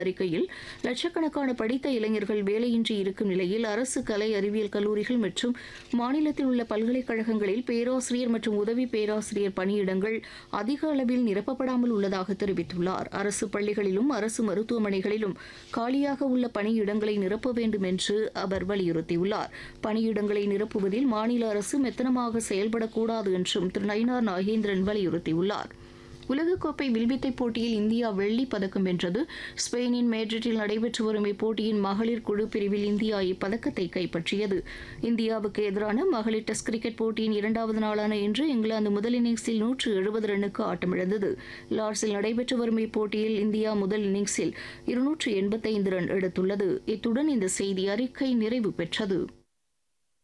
அறிக்கையில் லட்சக்கணக்கான படித்த இளைஞர்கள் வேலையின்றி இருக்கும் நிலையில் அரசு கலை அறிவியல் கல்லூரிகள் மற்றும் மாநிலத்தில் உள்ள பல்கலைக்கழகங்களில் பேராசிரியர் மற்றும் உதவி பேராசிரியர் பணியிடங்கள் அதிக அளவில் நிரப்பப்படாமல் உள்ளதாக தெரிவித்துள்ளார் அரசு பள்ளிகளிலும் அரசு மருத்துவமனைகளிலும் காலியாக உள்ள பணியிடங்களை நிரப்ப வேண்டும் என்று அவர் வலியுறுத்தியுள்ளார் பணியிடங்களை நிரப்புவதில் மாநில அரசு மெத்தனமாக செயல்படக்கூடாது என்றும் திரு நயினார் நாகேந்திரன் வலியுறுத்தியுள்ளார் உலகக்கோப்பை வில்வித்தை போட்டியில் இந்தியா வெள்ளிப் பதக்கம் வென்றது ஸ்பெயினின் மேட்ரிட்டில் நடைபெற்று வரும் இப்போட்டியின் மகளிர் குழு பிரிவில் இந்தியா இப்பதக்கத்தை கைப்பற்றியது இந்தியாவுக்கு எதிரான மகளிர் டெஸ்ட் கிரிக்கெட் போட்டியின் இரண்டாவது நாளான இன்று இங்கிலாந்து முதல் இன்னிங்ஸில் நூற்று எழுபது ரன்னுக்கு ஆட்டமிழந்தது லார்ட்ஸில் நடைபெற்று வரும் இப்போட்டியில் இந்தியா முதல் இன்னிங்ஸில் இருநூற்று எண்பத்தைந்து ரன் எடுத்துள்ளது இத்துடன் இந்த செய்தி அறிக்கை நிறைவு பெற்றது